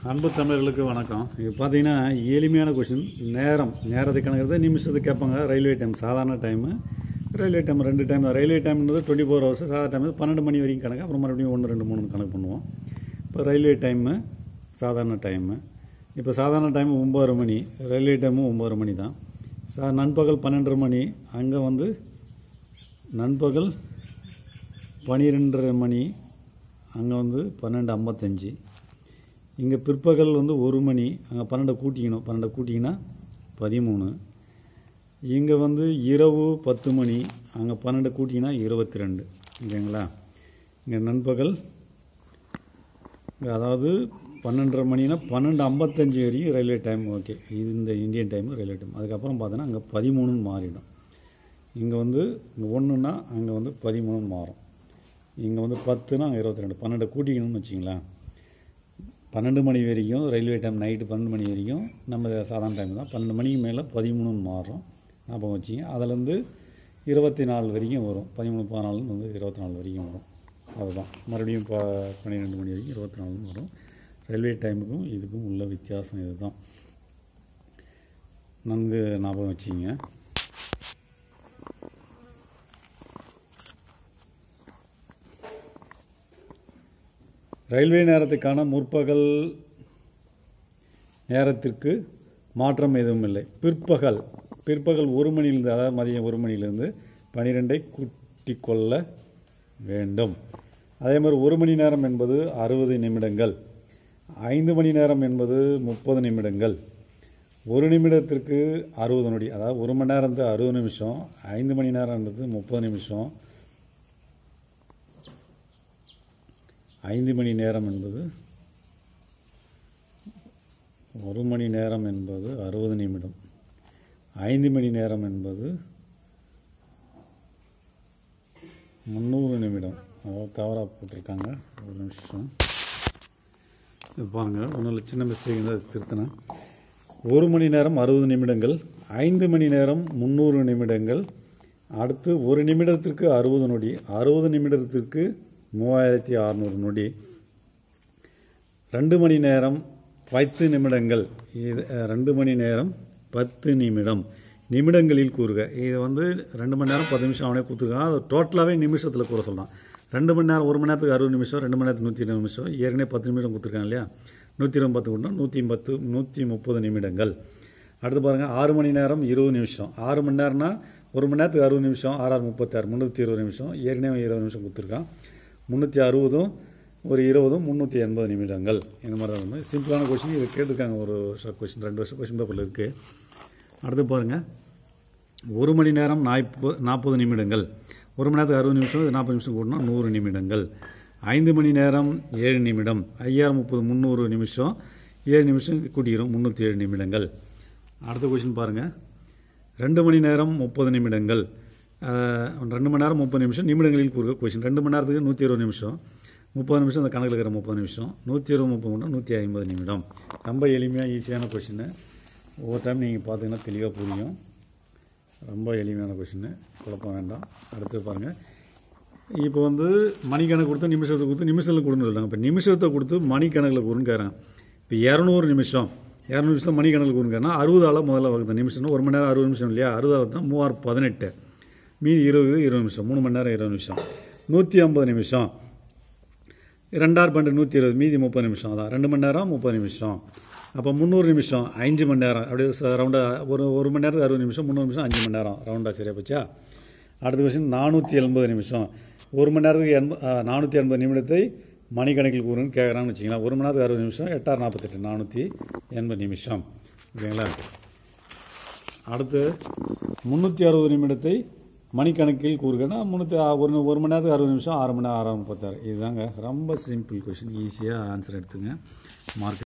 அன்பு தமிழர்களுக்கு வணக்கம் இது பார்த்தீங்கன்னா எளிமையான கொஷின் நேரம் நேரத்தை கணக்கிறது நிமிஷத்துக்கு கேட்பாங்க ரயில்வே டைம் சாதாரண டைமு ரயில்வே டைம் ரெண்டு டைம் ரயில்வே டைம்ன்றது டுவெண்ட்டி ஃபோர் ஹவர்ஸ் சாதாரண டைம் பன்னெண்டு மணி வரைக்கும் கணக்கு அப்புறம் மறுபடியும் ஒன்று ரெண்டு மூணு கணக்கு பண்ணுவோம் இப்போ ரயில்வே டைமு சாதாரண டைமு இப்போ சாதாரண டைம் ஒம்பது மணி ரயில்வே டைமும் ஒம்பது மணி தான் சா நண்பகல் பன்னெண்டரை மணி அங்கே வந்து நண்பகல் பன்னிரெண்டரை மணி அங்கே வந்து பன்னெண்டு ஐம்பத்தஞ்சு இங்கே பிற்பகல் வந்து ஒரு மணி அங்கே பன்னெண்டை கூட்டிக்கணும் பன்னெண்டை கூட்டிங்கன்னா பதிமூணு இங்கே வந்து இரவு பத்து மணி அங்கே பன்னெண்டை கூட்டிங்கன்னா இருபத்தி ரெண்டு ஓகேங்களா இங்கே நண்பகல் இங்க அதாவது பன்னெண்டரை மணினா பன்னெண்டு ஐம்பத்தஞ்சு வரைக்கும் ரயில்வே டைம் ஓகே இது இந்த இந்தியன் டைம் ரயில்வே டைம் அதுக்கப்புறம் பார்த்தோன்னா அங்கே பதிமூணுன்னு மாறிடும் இங்கே வந்து இங்கே ஒன்றுனா அங்கே வந்து பதிமூணுன்னு மாறும் இங்கே வந்து பத்துனா அங்கே இருபத்தி ரெண்டு பன்னெண்டை கூட்டிக்கணும்னு வச்சிங்களேன் பன்னெண்டு மணி வரைக்கும் ரயில்வே டைம் நைட்டு பன்னெண்டு மணி வரைக்கும் நம்ம சாதாரண டைம் தான் பன்னெண்டு மணிக்கு மேலே பதிமூணுன்னு மாறும் ஞாபகம் வச்சிங்க அதுலேருந்து இருபத்தி நாலு வரைக்கும் வரும் பதிமூணு பதினாலுன்னு வந்து இருபத்தி நாலு வரைக்கும் வரும் அதுதான் மறுபடியும் ப பன்னிரெண்டு மணி வரைக்கும் இருபத்தி நாலுன்னு வரும் ரயில்வே டைமுக்கும் இதுக்கும் உள்ள வித்தியாசம் இதுதான் நன்கு ஞாபகம் வச்சிங்க ரயில்வே நேரத்துக்கான முற்பகல் நேரத்திற்கு மாற்றம் எதுவும் இல்லை பிற்பகல் பிற்பகல் ஒரு மணியிலிருந்து அதாவது மதியம் ஒரு மணியிலிருந்து பனிரெண்டை கூட்டி கொள்ள வேண்டும் அதே மாதிரி ஒரு மணி நேரம் என்பது அறுபது நிமிடங்கள் ஐந்து மணி நேரம் என்பது முப்பது நிமிடங்கள் ஒரு நிமிடத்திற்கு அறுபது நொடி அதாவது ஒரு மணி நேரம் அறுபது நிமிஷம் ஐந்து மணி நேரம்ன்றது முப்பது நிமிஷம் ஐந்து மணி நேரம் என்பது ஒரு மணி நேரம் என்பது அறுபது நிமிடம் ஐந்து மணி நேரம் என்பது முந்நூறு நிமிடம் அதாவது தவறாக போட்டிருக்காங்க ஒரு நிமிஷம் இது பாருங்கள் ஒன்றும் சின்ன மிஸ்டேக் இருந்தால் திருத்தினேன் ஒரு மணி நேரம் அறுபது நிமிடங்கள் ஐந்து மணி நேரம் முந்நூறு நிமிடங்கள் அடுத்து ஒரு நிமிடத்திற்கு அறுபது நொடி அறுபது நிமிடத்திற்கு மூவாயிரத்தி அறநூறு நொடி ரெண்டு மணி நேரம் பத்து நிமிடங்கள் இது அஹ், ரெண்டு மணி நேரம் பத்து நிமிடம் நிமிடங்களில் கூறுக இது வந்து ரெண்டு மணி நேரம் பத்து நிமிஷம் அவனே கொடுத்துருக்கான் அது டோட்டலாகவே நிமிஷத்தில் கூற சொல்கிறான் ரெண்டு மணி நேரம் ஒரு மணி நேரத்துக்கு அறுபது நிமிஷம் ரெண்டு மணி நேரத்துக்கு நூற்றி இருபது நிமிஷம் ஏற்கனவே பத்து நிமிடம் கொடுத்துருக்காங்க இல்லையா நூற்றி இருபது பத்து கூட்டினா நூற்றி பத்து நூற்றி முப்பது நிமிடங்கள் அடுத்து பாருங்கள் ஆறு மணி நேரம் இருபது நிமிஷம் ஆறு மணி நேரம்னா ஒரு மணி நேரத்துக்கு அறுபது நிமிஷம் ஆறாறு முப்பத்தாறு முந்நூற்றி இருபது நிமிஷம் ஏற்கனவே இருபது நிமிஷம் கொடுத்துருக்கான் முந்நூற்றி அறுபதும் ஒரு இருபதும் முந்நூற்றி எண்பது நிமிடங்கள் இந்த மாதிரி தான் வந்து சிம்பிளான கொஷின் இது கேட்டிருக்காங்க ஒரு வருஷம் கொஷின் ரெண்டு வருஷம் கொஷின் பேப்பரில் இருக்குது அடுத்து பாருங்கள் ஒரு மணி நேரம் நாற்பது நாற்பது நிமிடங்கள் ஒரு மணி நேரத்துக்கு அறுபது நிமிஷம் இது நாற்பது நிமிஷம் கூட்டினா நூறு நிமிடங்கள் ஐந்து மணி நேரம் ஏழு நிமிடம் ஐயாயிரம் முப்பது முந்நூறு நிமிஷம் ஏழு நிமிஷம் கூட்டிக்கிறோம் முந்நூற்றி ஏழு நிமிடங்கள் அடுத்த கொஷின் பாருங்கள் ரெண்டு மணி நேரம் முப்பது நிமிடங்கள் அஹ், ரெண்டு மணி நேரம் முப்பது நிமிஷம் நிமிடங்களில் கூறுக கொஷின் ரெண்டு மணி நேரத்துக்கு நூற்றி இருபது நிமிஷம் முப்பது நிமிஷம் அந்த கணக்கில் இருக்கிற முப்பது நிமிஷம் நூற்றி இருபது முப்பது நிமிடம் நூற்றி ஐம்பது நிமிடம் ரொம்ப எளிமையாக ஈஸியான கொஷின் ஒவ்வொரு டைம் நீங்கள் பார்த்தீங்கன்னா தெளிவாக புரியும் ரொம்ப எளிமையான கொஷின் குழப்பம் வேண்டாம் அடுத்து பாருங்கள் இப்போ வந்து மணிக்கணக்கு கொடுத்து நிமிஷத்தை கொடுத்து நிமிஷத்தில் கொடுன்னு சொல்கிறாங்க இப்போ நிமிஷத்தை கொடுத்து மணிக்கணக்கில் கூறுன்னு கேட்குறாங்க இப்போ இரநூறு நிமிஷம் இரநூறு நிமிஷம் மணிக்கணக்கில் கூறுன்னு கேட்குறா அறுபதால் முதல்ல வகுத்த நிமிஷம்னா ஒரு மணி நேரம் அறுபது நிமிஷம் இல்லையா அறுபதால் தான் மூவாயிரம் பதினெட்டு மீதி இருபது இருபது நிமிஷம் மூணு மணி நேரம் இருபது நிமிஷம் நூற்றி ஐம்பது நிமிஷம் ரெண்டாயிரம் பன்னெண்டு நூற்றி இருபது மீதி முப்பது நிமிஷம் அதான் ரெண்டு மணி நேரம் முப்பது நிமிஷம் அப்போ முந்நூறு நிமிஷம் அஞ்சு மணி நேரம் அப்படியே ரவுண்டாக ஒரு ஒரு மணி நேரத்துக்கு அறுபது நிமிஷம் முந்நூறு நிமிஷம் அஞ்சு மணி நேரம் ரவுண்டாக சரியா போச்சா அடுத்த கொஸ்டின் நானூற்றி எண்பது நிமிஷம் ஒரு மணி நேரத்துக்கு எண்ப நானூற்றி எண்பது நிமிடத்தை மணிக்கணக்கில் கூறுன்னு கேட்குறான்னு வச்சிங்களா ஒரு மணி நேரத்துக்கு அறுபது நிமிஷம் எட்டாயிரம் நாற்பத்தெட்டு நானூற்றி எண்பது நிமிஷம் ஓகேங்களா அடுத்து முந்நூற்றி அறுபது நிமிடத்தை மணிக்கணக்கில் கூறுகன்னா முந்நூற்றி ஒரு ஒரு மணி நேரத்துக்கு அறுபது நிமிஷம் ஆறு மணி நேரம் ஆறாம் முப்பத்தாறு இதுதாங்க ரொம்ப சிம்பிள் கொஷின் ஈஸியாக ஆன்சர் எடுத்துங்க மார்க்